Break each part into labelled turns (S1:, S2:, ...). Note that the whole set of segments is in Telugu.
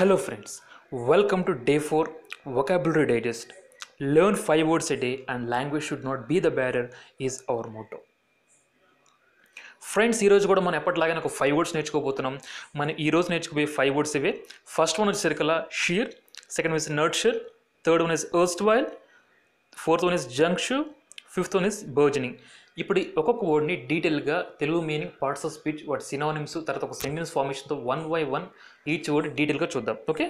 S1: Hello, friends. Welcome to day 4 Vocabulary Digest. Learn 5 words a day, and language should not be the barrier, is our motto. Friends ఈరోజు కూడా మనం ఎప్పటిలాగానే ఒక ఫైవ్ వర్డ్స్ నేర్చుకోబోతున్నాం మనం ఈ రోజు నేర్చుకోబోయే ఫైవ్ వర్డ్స్ ఇవే ఫస్ట్ వన్ వచ్చేసరికల్లా sheer second one is nurture third one is erstwhile fourth one is juncture fifth one is burgeoning ఇప్పుడు ఈ ఒక్కొక్క వర్డ్ని డీటెయిల్గా Telugu meaning parts of speech వాటి సినానిమ్స్ తర్వాత ఒక సెంటెన్స్ ఫార్మేషన్తో one by one each word డీటెయిల్గా చూద్దాం ఓకే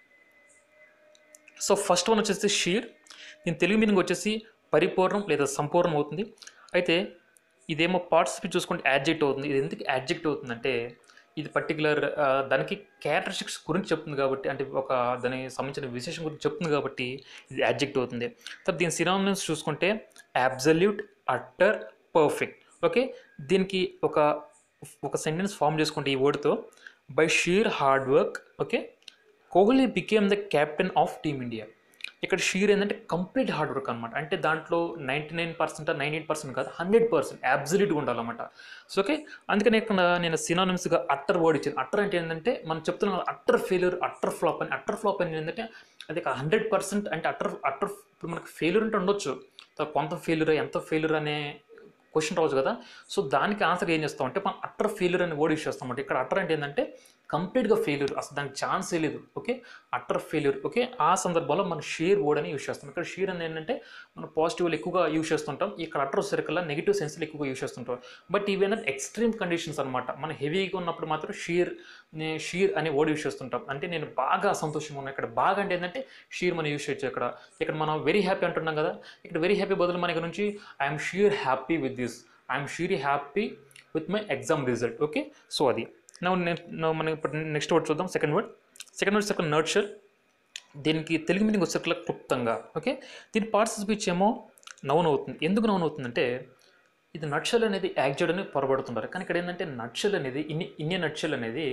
S1: సో ఫస్ట్ వన్ వచ్చేసి షీర్ దీని తెలుగు మీనింగ్ వచ్చేసి పరిపూర్ణం లేదా సంపూర్ణం అవుతుంది అయితే ఇదేమో పార్ట్స్ స్పీచ్ చూసుకుంటే యాడ్జెక్ట్ అవుతుంది ఇది ఎందుకు యాడ్జెక్ట్ అవుతుందంటే ఇది పర్టికులర్ దానికి క్యారెక్టరిస్టిక్స్ గురించి చెప్తుంది కాబట్టి అంటే ఒక దానికి సంబంధించిన విశేషం గురించి చెప్తుంది కాబట్టి ఇది యాడ్జెక్ట్ అవుతుంది తర్వాత దీని సినామినమ్స్ చూసుకుంటే అబ్జల్యూట్ అట్టర్ పర్ఫెక్ట్ ఓకే దీనికి ఒక ఒక సెంటెన్స్ ఫామ్ చేసుకుంటే ఈ వర్డ్తో by sheer hard work okay Kohli became the captain of team India ఇక్కడ షీర్ ఏంటంటే కంప్లీట్ హార్డ్ వర్క్ అనమాట అంటే దాంట్లో ninety nine percent ninety eight percent కాదు హండ్రెడ్ పర్సెంట్ అబ్జల్యూట్గా ఉండాలన్నమాట సో ఓకే అందుకని ఇక్కడ నేను సినానిమ్స్గా అట్టర్ వర్డ్ ఇచ్చాను అట్టర్ అంటే ఏంటంటే మనం చెప్తున్నాం అట్టర్ ఫెయిల్యూర్ అట్టర్ ఫ్లాప్ అని అట్టర్ ఫ్లాప్ అని ఏంటంటే అది హండ్రెడ్ పర్సెంట్ అంటే అట్టర్ అట్టర్ ఇప్పుడు మనకి ఫెయిల్యూర్ అంటే ఉండొచ్చు కొంత ఫెయిల్యూర్ ఎంత ఫెయిల్యూర్ అనే క్వశ్చన్ రావచ్చు కదా సో దానికి ఆన్సర్ ఏం చేస్తాం అంటే మనం అట్టర్ ఫెయిల్యూర్ అని వర్డ్ యూస్ చేస్తాం అంటే ఇక్కడ అట్టర్ అంటే ఏంటంటే కంప్లీట్గా ఫెయిల్యూర్ అసలు దానికి ఛాన్సే లేదు ఓకే అట్టర్ ఫెయిల్యూర్ ఓకే ఆ సందర్భంలో మనం షేర్ వర్డ్ అని యూస్ చేస్తాం ఇక్కడ షేర్ అని ఏంటంటే మనం పాజిటివ్లు ఎక్కువగా యూస్ చేస్తుంటాం ఇక్కడ అట్టర్ సర్కిల్లో నెగిటివ్ సెన్స్లు ఎక్కువగా యూస్ చేస్తుంటాం బట్ ఇవి ఏంటంటే ఎక్స్ట్రీమ్ కండిషన్స్ అనమాట మనం హెవీగా ఉన్నప్పుడు మాత్రం షీర్ షీర్ అనే వర్డ్ యూస్ చేస్తుంటాం అంటే నేను బాగా సంతోషంగా ఉన్నాను ఇక్కడ బాగా అంటే ఏంటంటే షీర్ మనం యూస్ చేయొచ్చు ఇక్కడ ఇక్కడ మనం వెరీ హ్యాపీ అంటున్నాం కదా ఇక్కడ వెరీ హ్యాపీ బదులు మన ఇక్కడ నుంచి I'm sheer happy with this I'm sheerly happy with my exam result okay so అది నా నేను మనం ఇప్పుడు నెక్స్ట్ వర్డ్ చూద్దాం second word second word second nurture దీనికి తెలుగు మీనింగ్ వచ్చేట్లా క్లుప్తంగా ఓకే దీని పార్ట్స్ స్పీచ్ ఏమో నౌన్ అవుతుంది ఎందుకు నౌన్ అవుతుందంటే ఇది నట్షల్ అనేది యాక్జెడ్ అని పొరబడుతుంటారు కానీ ఇక్కడ ఏంటంటే నట్షల్ అనేది ఇన్ని ఇన్ని నట్షల్ అనేది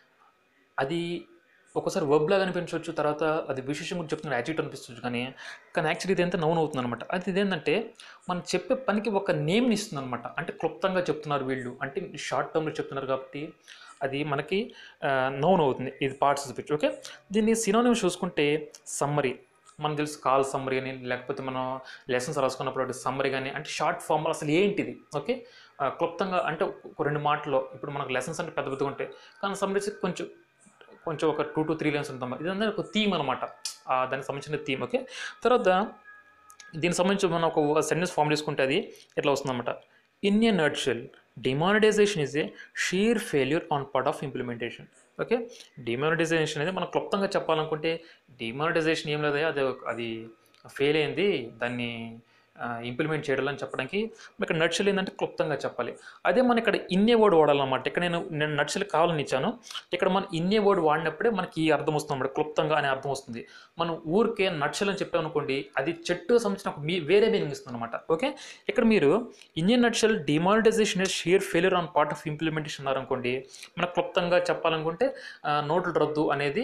S1: అది ఒకసారి వెబ్ లాగా అనిపించవచ్చు తర్వాత అది విశేషం గురించి చెప్తున్న యాక్టివిటీ అనిపిస్తుంది కానీ కానీ యాక్చువల్లీ ఇది ఎంత నౌన్ అవుతుంది అనమాట అది ఇదేంటంటే మనం చెప్పే పనికి ఒక నేమ్ని ఇస్తుంది అనమాట అంటే క్లుప్తంగా చెప్తున్నారు వీళ్ళు అంటే షార్ట్ టర్మ్లో చెప్తున్నారు కాబట్టి అది మనకి నౌన్ అవుతుంది ఇది పార్ట్స్ స్పీచ్ ఓకే దీన్ని సినోనిమ్ చూసుకుంటే సమ్మరీ మనకు తెలుసు కాల్ సమ్మరీ అని లేకపోతే మనం లెసన్స్ రాసుకున్నప్పుడు సమ్మరీ కానీ అంటే షార్ట్ ఫామ్ అసలు ఏంటిది ఓకే క్లుప్తంగా అంటే ఒక రెండు మాటల్లో ఇప్పుడు మనకు లెసన్స్ అంటే పెద్ద పెద్దగా ఉంటాయి కానీ సమ్మరీస్ కొంచెం కొంచెం ఒక టూ టు త్రీ లైన్స్ ఉంటాం ఇదంతా ఒక థీమ్ అనమాట దానికి సంబంధించిన థీమ్ ఓకే తర్వాత దీనికి సంబంధించి మనం ఒక సెంటెన్స్ ఫామ్ చేసుకుంటే అది ఎట్లా వస్తుందన్నమాట in a nutshell demonetization is a sheer failure on part of implementation okay demonetization అనేది మనం క్లుప్తంగా చెప్పాలనుకుంటే డిమానిటైజేషన్ ఏం లేదా అది అది ఫెయిల్ అయింది దాన్ని ఇంప్లిమెంట్ చేయడం అని చెప్పడానికి ఇక్కడ నడ్షల్ ఏంటంటే క్లుప్తంగా చెప్పాలి అదే మనం ఇక్కడ ఇన్నే వర్డ్ వాడాలన్నమాట ఇక్కడ నేను నేను నడ్షల్ కావాలని ఇచ్చాను ఇక్కడ మనం ఇన్నే వర్డ్ వాడినప్పుడే మనకి ఈ అర్థం వస్తుంది అన్నమాట క్లుప్తంగా అనే అర్థం వస్తుంది మనం ఊరికే నడ్షల్ అని చెప్పామనుకోండి అది చెట్టు సంబంధించిన ఒక మీ వేరే మీనింగ్ ఇస్తుంది అనమాట ఓకే ఇక్కడ మీరు ఇండియన్ nutshell demonetization is sheer failure on part of implementation అన్నారనుకోండి మనకు క్లుప్తంగా చెప్పాలనుకుంటే నోట్లు రద్దు అనేది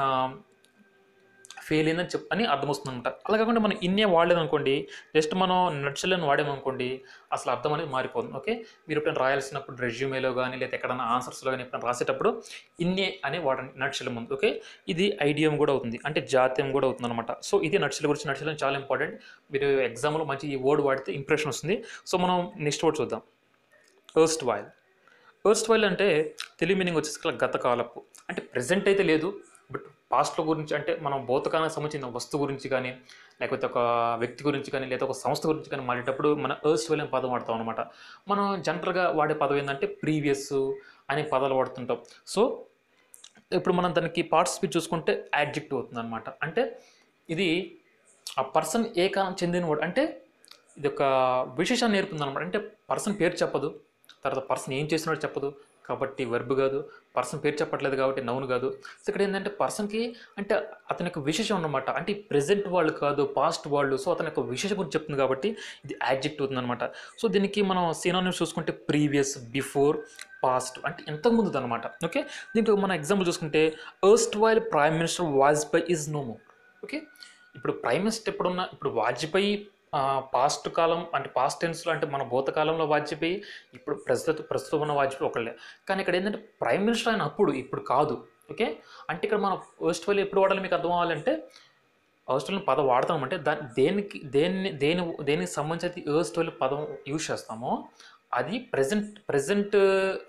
S1: ఫెయిల్ అయిందని చెప్ అని అర్థం వస్తుంది అనమాట అలా కాకుండా మనం ఇన్నే వాడలేదనుకోండి జస్ట్ మనం నట్సలను వాడామనుకోండి అసలు అర్థం అనేది మారిపోతుంది ఓకే మీరు ఎప్పుడైనా రాయాల్సినప్పుడు రెజ్యూమేలో కానీ లేదా ఎక్కడైనా ఆన్సర్స్లో కానీ ఎప్పుడైనా రాసేటప్పుడు ఇన్నే అని వాడండి నట్సల ముందు ఓకే ఇది ఐడియం కూడా అవుతుంది అంటే జాతీయం కూడా అవుతుంది అనమాట సో ఇది నట్సల గురించి నట్సలం చాలా ఇంపార్టెంట్ మీరు ఎగ్జామ్లో మంచి ఈ వర్డ్ వాడితే ఇంప్రెషన్ వస్తుంది సో మనం నెక్స్ట్ వర్డ్ చూద్దాం ఎర్స్ట్ వైల్ ఎర్స్ట్ వైల్ అంటే తెలుగు మీనింగ్ వచ్చేసి గత కాలపు అంటే ప్రజెంట్ అయితే లేదు బట్ పాస్ట్లో గురించి అంటే మనం భౌతికానికి సంబంధించిన వస్తువు గురించి కానీ లేకపోతే ఒక వ్యక్తి గురించి కానీ లేదా ఒక సంస్థ గురించి కానీ మాడేటప్పుడు మన ఎర్స్ట్ వైల్ అనే పదం వాడతాం అనమాట మనం జనరల్గా వాడే పదం ఏంటంటే ప్రీవియస్ అనే పదాలు వాడుతుంటాం సో ఇప్పుడు మనం దానికి పార్ట్ స్పీచ్ చూసుకుంటే యాడ్జెక్ట్ అవుతుంది అనమాట అంటే ఇది ఆ పర్సన్ ఏ కాలం చెందినవాడు అంటే ఇది ఒక విశేషాన్ని నేర్పుతుంది అనమాట అంటే పర్సన్ పేరు చెప్పదు తర్వాత పర్సన్ ఏం చేసినాడో చెప్పదు కాబట్టి వెర్బ్ కాదు పర్సన్ పేరు చెప్పట్లేదు కాబట్టి నౌన్ కాదు సో ఇక్కడ ఏంటంటే పర్సన్కి అంటే అతని యొక్క విశేషం అన్నమాట అంటే ప్రజెంట్ వాళ్ళు కాదు పాస్ట్ వాళ్ళు సో అతని యొక్క విశేషం గురించి చెప్తుంది కాబట్టి ఇది యాడ్జెక్ట్ అవుతుంది అనమాట సో దీనికి మనం సీనానిమ్స్ చూసుకుంటే ప్రీవియస్ బిఫోర్ పాస్ట్ అంటే ఇంతకుముందు అనమాట ఓకే దీంట్లో మన ఎగ్జాంపుల్ చూసుకుంటే erstwhile prime minister Vajpayee is no more okay ఇప్పుడు ప్రైమ్ మినిస్టర్ ఎప్పుడున్న ఇప్పుడు వాజ్పేయి పాస్ట్ కాలం అంటే పాస్ట్ టెన్స్లో అంటే మన భూతకాలంలో వాజ్పేయి ఇప్పుడు ప్రస్తుత ప్రస్తుతం ఉన్న వాజ్పేయి ఒకళ్ళే కానీ ఇక్కడ ఏంటంటే ప్రైమ్ మినిస్టర్ ఆయన అప్పుడు ఇప్పుడు కాదు ఓకే అంటే ఇక్కడ మనం ఫస్ట్ వైల్ ఎప్పుడు వాడాలి మీకు అర్థం అవ్వాలంటే అర్స్ట్వల్ పదం వాడతామంటే దాని దేనికి దేన్ని దేని దేనికి సంబంధించి అర్స్ట్వల్ పదం యూజ్ చేస్తామో అది ప్రజెంట్ ప్రజెంట్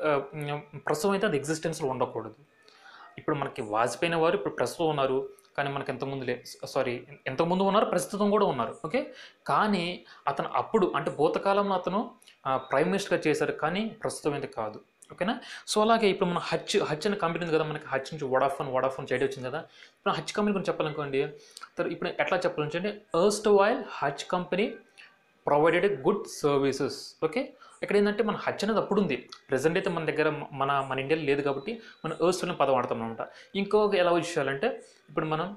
S1: ప్రస్తుతం అయితే అది ఎగ్జిస్టెన్స్లో ఉండకూడదు ఇప్పుడు మనకి వాజ్పేయి వారు ఇప్పుడు ప్రస్తుతం ఉన్నారు కానీ మనకి ఎంతమంది లే సారీ ఎంతమంది ఉన్నారు ప్రస్తుతం కూడా ఉన్నారు ఓకే కానీ అతను అప్పుడు అంటే భూతకాలంలో అతను ప్రైమ్ మినిస్టర్గా చేశారు కానీ ప్రస్తుతం అయితే కాదు ఓకేనా సో అలాగే ఇప్పుడు మన హచ్ హచ్ అనే కంపెనీ ఉంది కదా మనకి హచ్ నుంచి వడాఫోన్ వడాఫోన్ చేయడం వచ్చింది కదా ఇప్పుడు హచ్ కంపెనీ గురించి చెప్పాలనుకోండి तर ఇప్పుడు ఎట్లా చెప్పాలంటే అంటే erstwhile Hutch company provided good services okay ఇక్కడ ఏంటంటే మన హచ్ అనేది అప్పుడు ఉంది ప్రజెంట్ అయితే మన దగ్గర మన మన ఇండియాలో లేదు కాబట్టి మనం ఎర్స్ట్ వైల్ పదం వాడతాం అనమాట ఇంకొక ఎలా యూజ్ చేయాలంటే ఇప్పుడు మనం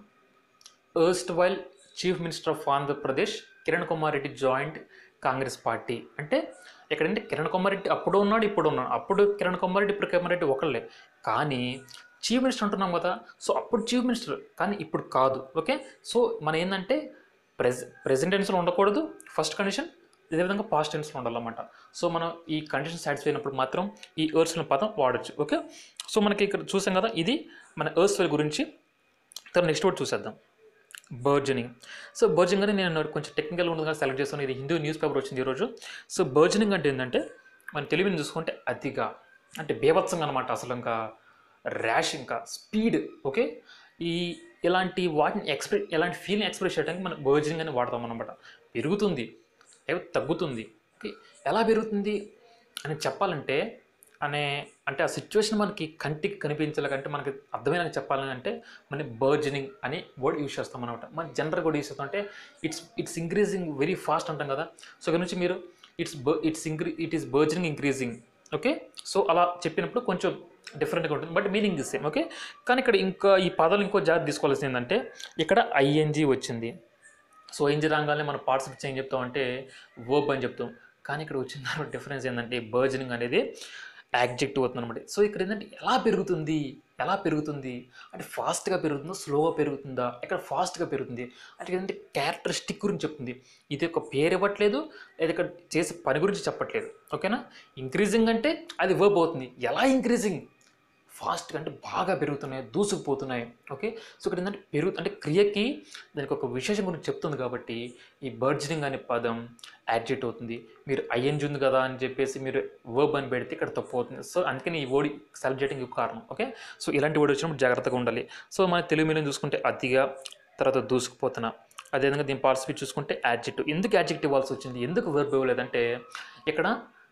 S1: erstwhile chief minister of Andhra Pradesh Kiran Kumar Reddy joint Congress party అంటే ఎక్కడంటే కిరణ్ కుమార్ రెడ్డి అప్పుడు ఉన్నాడు ఇప్పుడు ఉన్నాడు అప్పుడు కిరణ్ కుమార్ రెడ్డి ఇప్పుడు కుమార్ రెడ్డి ఒకళ్ళే కానీ చీఫ్ మినిస్టర్ అంటున్నాం కదా సో అప్పుడు చీఫ్ మినిస్టర్ కానీ ఇప్పుడు కాదు ఓకే సో మన ఏంటంటే ప్రెజ ప్రెజెంట్ టెన్స్లో ఉండకూడదు ఫస్ట్ కండిషన్ ఇదేవిధంగా పాస్ట్ టెన్స్లో ఉండాలన్నమాట సో మనం ఈ కండిషన్ సాటిస్ఫై అయినప్పుడు మాత్రం ఈ ఎర్స్వెల్ పదం వాడచ్చు ఓకే సో మనకి ఇక్కడ చూసాం కదా ఇది మన ఎర్స్వెల్ గురించి తర్వాత నెక్స్ట్ వర్డ్ చూసేద్దాం బర్జనింగ్ సో బర్జనింగ్ అని నేను కొంచెం టెక్నికల్ ఉండగా సెలెక్ట్ చేస్తాను ఇది హిందూ న్యూస్ పేపర్ వచ్చింది ఈరోజు సో బర్జనింగ్ అంటే ఏంటంటే మన తెలుగుని చూసుకుంటే అతిగా అంటే బేభత్సంగా అనమాట అసలు ఇంకా ర్యాష్ ఇంకా స్పీడ్ ఓకే ఈ ఇలాంటి వాటిని ఎక్స్ప్రెస్ ఇలాంటి ఫీలింగ్ ఎక్స్ప్రెస్ చేయడానికి మనం బర్జనింగ్ అని వాడతాం అనమాట పెరుగుతుంది లేదా తగ్గుతుంది ఓకే ఎలా పెరుగుతుంది అని చెప్పాలంటే అనే అంటే ఆ సిచ్యువేషన్ మనకి కంటికి కనిపించాలంటే మనకి అర్థమైనా చెప్పాలని అంటే మన బర్జనింగ్ అని వర్డ్ యూజ్ చేస్తాం అనమాట మన జనరల్ కూడా యూజ్ చేస్తాం అంటే it's it's increasing very fast అంటాం కదా సో ఇక్కడ నుంచి మీరు it's it's increasing it is burgeoning increasing okay so అలా చెప్పినప్పుడు కొంచెం డిఫరెంట్గా ఉంటుంది but meaning the same okay కానీ ఇక్కడ ఇంకా ఈ పదాలు ఇంకో జాగ్రత్త తీసుకోవాల్సింది ఏంటంటే ఇక్కడ ఐఎన్జి వచ్చింది సో ఐఎన్జి రాగానే మనం పార్టిసిపేట్ ఏం చెప్తాం అంటే వర్బ్ అని చెప్తాం కానీ ఇక్కడ వచ్చిన దాని డిఫరెన్స్ ఏంటంటే బర్జనింగ్ అనేది యాక్జెక్టివ్ అవుతుంది అనమాట సో ఇక్కడ ఏంటంటే ఎలా పెరుగుతుంది ఎలా పెరుగుతుంది అంటే ఫాస్ట్గా పెరుగుతుందా స్లోగా పెరుగుతుందా ఇక్కడ ఫాస్ట్గా పెరుగుతుంది అంటే ఏంటంటే క్యారెక్టరిస్టిక్ గురించి చెప్తుంది ఇది ఒక పేరు ఇవ్వట్లేదు లేదా ఇక్కడ చేసే పని గురించి చెప్పట్లేదు ఓకేనా ఇంక్రీజింగ్ అంటే అది వర్బ్ అవుతుంది ఎలా ఇంక్రీజింగ్ ఫాస్ట్గా అంటే బాగా పెరుగుతున్నాయి దూసుకుపోతున్నాయి ఓకే సో ఇక్కడ ఏంటంటే పెరుగు అంటే క్రియకి దానికి ఒక విశేషం గురించి చెప్తుంది కాబట్టి ఈ బర్జనింగ్ అనే పదం యాడ్జెక్ట్ అవుతుంది మీరు ఐఎన్జి ఉంది కదా అని చెప్పేసి మీరు వర్బ్ అని పెడితే ఇక్కడ తప్పు అవుతుంది సో అందుకని ఈ వర్డ్ సెలెక్ట్ చేయడానికి ఒక కారణం ఓకే సో ఇలాంటి వర్డ్ వచ్చినప్పుడు జాగ్రత్తగా ఉండాలి సో మన తెలుగు మీడియం చూసుకుంటే అతిగా తర్వాత దూసుకుపోతున్నా అదేవిధంగా దీని పార్టిసిపేట్ చూసుకుంటే యాడ్జెక్టివ్ ఎందుకు యాడ్జెక్టివ్ ఇవ్వాల్సి వచ్చింది ఎందుకు వర్బ్ ఇవ్వలేదంటే ఇక్కడ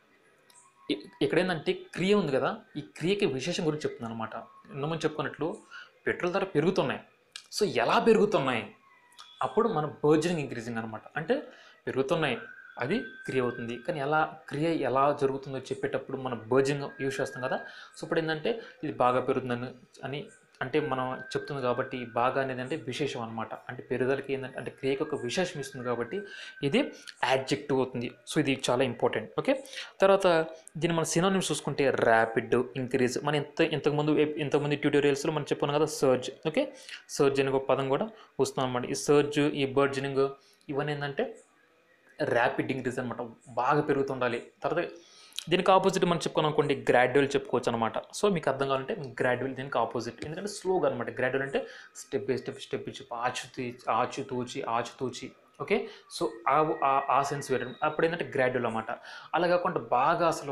S1: ఇ- ఇక్కడ ఏంటంటే క్రియ ఉంది కదా ఈ క్రియకి విశేషం గురించి చెప్తుంది అనమాట ఇంతకుముందు చెప్పుకున్నట్లు పెట్రోల్ ధర పెరుగుతున్నాయి సో ఎలా పెరుగుతున్నాయి అప్పుడు మన బర్జనింగ్ ఇంక్రీజింగ్ అనమాట అంటే పెరుగుతున్నాయి అది క్రియ అవుతుంది కానీ ఎలా క్రియ ఎలా జరుగుతుందో చెప్పేటప్పుడు మనం బర్జింగ్ యూజ్ చేస్తాం కదా సో ఇప్పుడు ఏంటంటే ఇది బాగా పెరుగుతుందని అని అంటే మనం చెప్తుంది కాబట్టి బాగా అనేది అంటే విశేషం అనమాట అంటే పెరుగుదలకి ఏంటంటే అంటే క్రియకి ఒక విశేషం ఇస్తుంది కాబట్టి ఇది యాడ్జెక్టివ్ అవుతుంది సో ఇది చాలా ఇంపార్టెంట్ ఓకే తర్వాత దీన్ని మన సినానిమ్స్ చూసుకుంటే ర్యాపిడ్ ఇంక్రీజ్ మన ఇంత ఇంతకుముందు ఇంతకుముందు ట్యూటోరియల్స్లో మనం చెప్పుకున్నాం కదా సర్జ్ ఓకే సర్జ్ అనే ఒక పదం కూడా వస్తుంది అనమాట ఈ సర్జ్ ఈ బర్జనింగ్ ఇవన్నీ ఏంటంటే ర్యాపిడ్ ఇంక్రీజ్ అనమాట బాగా పెరుగుతుండాలి తర్వాత దీనికి ఆపోజిట్ మనం చెప్పుకున్నాం అనుకోండి గ్రాడ్యువల్ చెప్పుకోవచ్చు అనమాట సో మీకు అర్థం కావాలంటే గ్రాడ్యువల్ దీనికి ఆపోజిట్ ఎందుకంటే స్లోగా అనమాట గ్రాడ్యువల్ అంటే స్టెప్ బై స్టెప్ స్టెప్ ఇచ్చి ఆచు ఆచు తూచి ఆచు తూచి ఓకే సో ఆ ఆ- ఆ సెన్స్ వేరే అప్పుడు ఏంటంటే గ్రాడ్యువల్ అనమాట అలా కాకుండా బాగా అసలు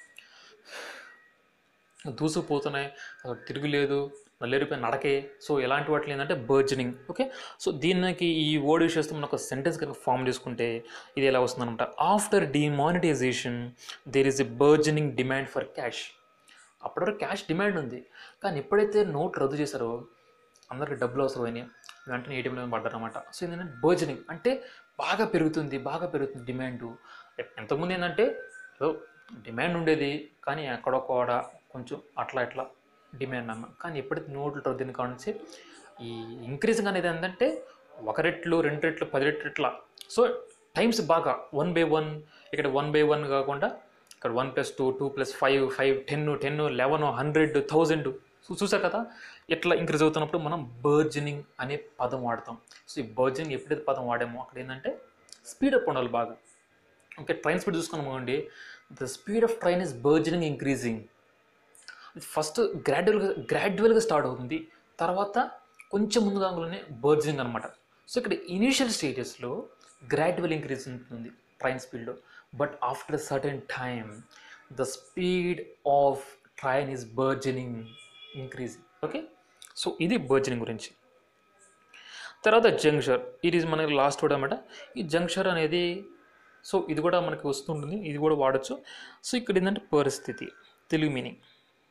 S1: దూసుకుపోతున్నాయి అసలు తిరుగులేదు నల్లేరిపోయిన నడకే సో ఎలాంటి వాటిలో ఏంటంటే బర్జనింగ్ ఓకే సో దీనికి ఈ వర్డ్ యూస్ చేస్తే మనం ఒక సెంటెన్స్ కనుక ఫామ్ చేసుకుంటే ఇది ఎలా వస్తుందన్నమాట after demonetization there is a burgeoning demand for cash అప్పటివరకు క్యాష్ డిమాండ్ ఉంది కానీ ఎప్పుడైతే నోట్ రద్దు చేశారో అందరికి డబ్బులు అవసరమైనాయి వెంటనే ఏటీఎంలో పడ్డారన్నమాట సో ఏంటంటే బర్జనింగ్ అంటే బాగా పెరుగుతుంది బాగా పెరుగుతుంది డిమాండ్ ఎంతకుముందు ఏంటంటే ఏదో డిమాండ్ ఉండేది కానీ ఎక్కడొక్కడ కొంచెం అట్లా ఇట్లా డిమాండ్ అన్న కానీ ఎప్పుడైతే నోట్లు రద్దిన కానించి ఈ ఇంక్రీజింగ్ అనేది ఏంటంటే ఒక రెట్లు రెండు రెట్లు పది రెట్లు ఇట్లా సో టైమ్స్ బాగా వన్ బై వన్ ఇక్కడ వన్ బై వన్ కాకుండా ఇక్కడ one plus two two plus five five ten ten eleven hundred thousand చూసారు కదా ఇట్లా ఇంక్రీజ్ అవుతున్నప్పుడు మనం బర్జనింగ్ అనే పదం వాడతాం సో ఈ బర్జనింగ్ ఎప్పుడైతే పదం వాడామో అక్కడ ఏంటంటే స్పీడ్ అప్ ఉండాలి బాగా ఓకే ట్రైన్ స్పీడ్ చూసుకున్నామండి the speed of train is burgeoning increasing first గ్రాడ్యువల్గా గ్రాడ్యువల్గా స్టార్ట్ అవుతుంది తర్వాత కొంచెం ముందు దాంట్లోనే బర్జింగ్ అనమాట సో ఇక్కడ ఇనీషియల్ స్టేజెస్లో గ్రాడ్యువల్ ఇంక్రీజ్ ఉంటుంది ట్రైన్ స్పీడ్లో but after certain time the speed of train is burgeoning increase okay so ఇది బర్జనింగ్ గురించి తర్వాత జంక్షర్ ఇది మనకి లాస్ట్ వర్డ్ అనమాట ఈ జంక్షర్ అనేది సో ఇది కూడా మనకి వస్తుంటుంది ఇది కూడా వాడచ్చు సో ఇక్కడ ఏంటంటే పరిస్థితి తెలుగు మీనింగ్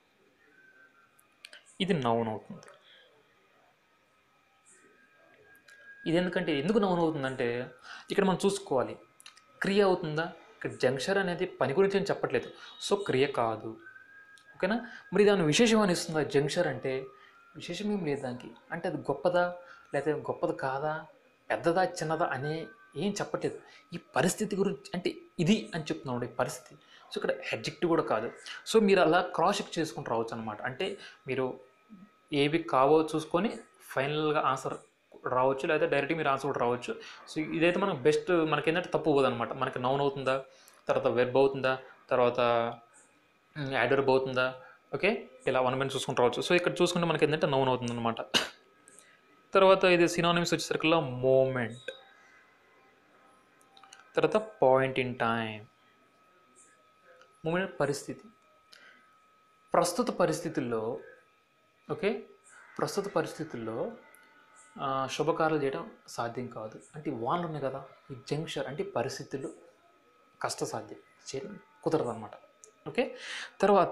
S1: ఇది నౌన్ అవుతుంది ఇది ఎందుకంటే ఎందుకు నౌన్ అవుతుందంటే ఇక్కడ మనం చూసుకోవాలి క్రియ అవుతుందా ఇక్కడ జంక్షర్ అనేది పని గురించి నేను చెప్పట్లేదు సో క్రియ కాదు ఓకేనా మరి దాని విశేషం అని ఇస్తుందా జంక్షర్ అంటే విశేషం ఏం లేదు దానికి అంటే అది గొప్పదా లేకపోతే గొప్పది కాదా పెద్దదా చిన్నదా అనే ఏం చెప్పట్లేదు ఈ పరిస్థితి గురించి అంటే ఇది అని చెప్తున్నాం ఈ పరిస్థితి సో ఇక్కడ హెడ్జెక్ట్ కూడా కాదు సో మీరు అలా క్రాస్ చెక్ చేసుకుని రావచ్చు అనమాట అంటే మీరు ఏవి కావో చూసుకొని ఫైనల్గా ఆన్సర్ రావచ్చు లేదా డైరెక్ట్ మీరు ఆన్సర్ కూడా రావచ్చు సో ఇదైతే మనకు బెస్ట్ మనకి ఏంటంటే తప్పు పోదు అనమాట మనకి నౌన్ అవుతుందా తర్వాత వెర్బ్ అవుతుందా తర్వాత యాడర్బ్ అవుతుందా ఓకే ఇలా వన్ మినిట్ చూసుకుంటూ రావచ్చు సో ఇక్కడ చూసుకుంటే మనకి ఏంటంటే నౌన్ అవుతుంది అనమాట తర్వాత ఇది సినానిమ్స్ వచ్చేసరికల్లా మూమెంట్ తర్వాత పాయింట్ ఇన్ టైం మూమెంట్ పరిస్థితి ప్రస్తుత పరిస్థితుల్లో ఓకే ప్రస్తుత పరిస్థితుల్లో ఆ, శుభకార్యాలు చేయడం సాధ్యం కాదు అంటే వానలు ఉన్నాయి కదా ఈ జంక్షన్ అంటే పరిస్థితులు కష్టసాధ్యం చేయడం కుదరదు అనమాట ఓకే తర్వాత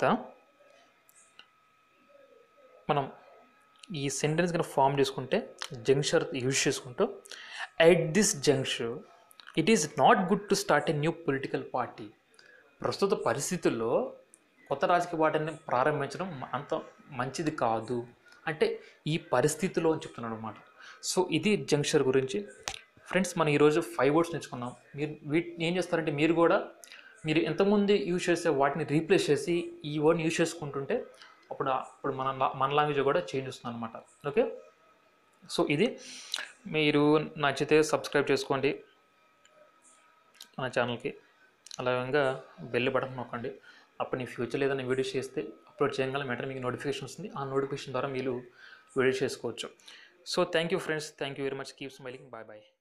S1: మనం ఈ సెంటెన్స్ కనుక ఫామ్ చేసుకుంటే జంక్షన్ యూజ్ చేసుకుంటూ at this junction it is not good to start a new political party ప్రస్తుత పరిస్థితుల్లో కొత్త రాజకీయ పార్టీని ప్రారంభించడం అంత మంచిది కాదు అంటే ఈ పరిస్థితిలో అని చెప్తున్నాడు అనమాట సో ఇది జంక్షన్ గురించి ఫ్రెండ్స్ మనం ఈరోజు ఫైవ్ వర్డ్స్ నేర్చుకున్నాం మీరు వీటిని ఏం చేస్తారంటే మీరు కూడా మీరు ఎంతమంది యూజ్ చేసే వాటిని రీప్లేస్ చేసి ఈ వర్డ్ని యూజ్ చేసుకుంటుంటే అప్పుడు అప్పుడు మన లా- మన లాంగ్వేజ్ కూడా చేంజ్ వస్తుంది అనమాట ఓకే సో ఇది మీరు నచ్చితే సబ్స్క్రైబ్ చేసుకోండి మన ఛానల్కి అలాగే బెల్ బటన్ నొక్కండి అప్పుడు నీ ఫ్యూచర్లో ఏదైనా వీడియోస్ చేస్తే అప్లోడ్ చేయగల వెంటనే మీకు నోటిఫికేషన్ వస్తుంది ఆ నోటిఫికేషన్ ద్వారా మీరు వీడియో చేసుకోవచ్చు so thank you friends thank you very much keep smiling bye bye